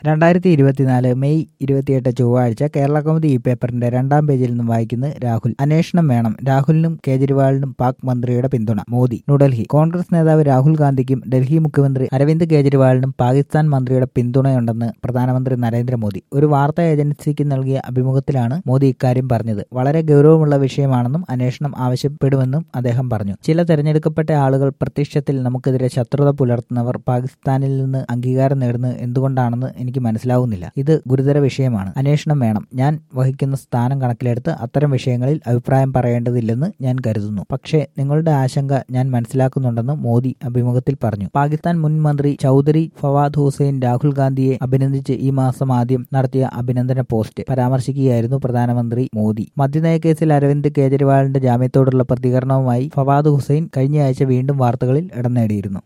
രണ്ടായിരത്തി ഇരുപത്തിനാല് മെയ് ഇരുപത്തിയെട്ട് ചൊവ്വാഴ്ച കേരള കൗമുദി ഈ പേപ്പറിന്റെ രണ്ടാം പേജിൽ നിന്നും വായിക്കുന്നത് രാഹുൽ അന്വേഷണം വേണം രാഹുലിനും കേജ്രിവാളിനും പാക് മന്ത്രിയുടെ പിന്തുണ മോദി ന്യൂഡൽഹി കോൺഗ്രസ് നേതാവ് രാഹുൽ ഗാന്ധിക്കും ഡൽഹി മുഖ്യമന്ത്രി അരവിന്ദ് കേജ്രിവാളിനും പാകിസ്ഥാൻ മന്ത്രിയുടെ പിന്തുണയുണ്ടെന്ന് പ്രധാനമന്ത്രി നരേന്ദ്രമോദി ഒരു വാർത്താ ഏജൻസിക്ക് നൽകിയ അഭിമുഖത്തിലാണ് മോദി ഇക്കാര്യം പറഞ്ഞത് വളരെ ഗൗരവമുള്ള വിഷയമാണെന്നും അന്വേഷണം ആവശ്യപ്പെടുമെന്നും അദ്ദേഹം പറഞ്ഞു ചില തെരഞ്ഞെടുക്കപ്പെട്ട ആളുകൾ പ്രത്യക്ഷത്തിൽ നമുക്കെതിരെ ശത്രുത പുലർത്തുന്നവർ പാകിസ്ഥാനിൽ നിന്ന് അംഗീകാരം നേടുന്നത് എന്തുകൊണ്ടാണെന്ന് എനിക്ക് മനസ്സിലാവുന്നില്ല ഇത് ഗുരുതര വിഷയമാണ് അന്വേഷണം വേണം ഞാൻ വഹിക്കുന്ന സ്ഥാനം കണക്കിലെടുത്ത് അത്തരം വിഷയങ്ങളിൽ അഭിപ്രായം പറയേണ്ടതില്ലെന്ന് ഞാൻ കരുതുന്നു പക്ഷേ നിങ്ങളുടെ ആശങ്ക ഞാൻ മനസ്സിലാക്കുന്നുണ്ടെന്ന് മോദി അഭിമുഖത്തിൽ പറഞ്ഞു പാകിസ്ഥാൻ മുൻ മന്ത്രി ചൌധരി ഫവാദ് ഹുസൈൻ രാഹുൽ ഗാന്ധിയെ അഭിനന്ദിച്ച് ഈ മാസം ആദ്യം നടത്തിയ അഭിനന്ദന പോസ്റ്റ് പരാമർശിക്കുകയായിരുന്നു പ്രധാനമന്ത്രി മോദി മദ്യനയ കേസിൽ അരവിന്ദ് കേജ്രിവാളിന്റെ ജാമ്യത്തോടുള്ള പ്രതികരണവുമായി ഫവാദ് ഹുസൈൻ കഴിഞ്ഞയാഴ്ച വീണ്ടും വാർത്തകളിൽ ഇടം നേടിയിരുന്നു